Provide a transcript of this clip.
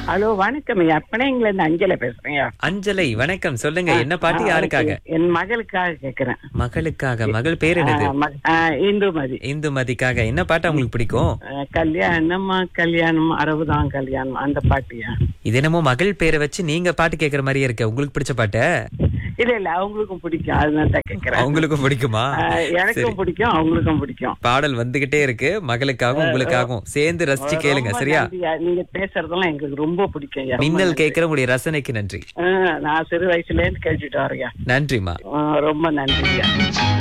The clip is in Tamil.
ஹலோ வணக்கம் ஐயா பிணையங்கள இருந்து அஞ்சல பேசுறேன் அஞ்சலை வணக்கம் சொல்லுங்க என்ன பாட்டு யாருக்காக என் மகளுக்காக கேக்குறேன் மகளுக்காக மகள் பேர் என்னது ஆ, மக- ஆ, இந்துமதி இந்துமதிக்காக என்ன பாட்டு உங்களுக்கு பிடிக்கும் ஆ, கல்யாணமா கல்யாணம் அறுபதாம் கல்யாணம் அந்த பாட்டியா இது என்னமோ மகள் பேரை வச்சு நீங்க பாட்டு கேக்குற மாதிரியே இருக்கு உங்களுக்கு பிடிச்ச பாட்டு இல்ல இல்ல அவங்களுக்கும் பிடிக்கும் அதனால தான் கேக்குறேன் அவங்களுக்கும் பிடிக்குமா ஆ, எனக்கும் பிடிக்கும் அவங்களுக்கும் பிடிக்கும் பாடல் வந்துகிட்டே இருக்கு மகளுக்காகவும் உங்களுக்காகவும் சேர்ந்து ரசிச்சு கேளுங்க ரொம்ப சரியா நன்றியா. நீங்க பேசுறதெல்லாம் எங்களுக்கு ரொம்ப பிடிக்கும் ஐயா. ரொம்ப மின்னல் நன்றி. கேட்கிற உங்களுடைய ரசனைக்கு நன்றி ஆ, நான் சிறு வயசுல இருந்து கேட்டுட்டு வரேன் நன்றிமா ரொம்ப நன்றியா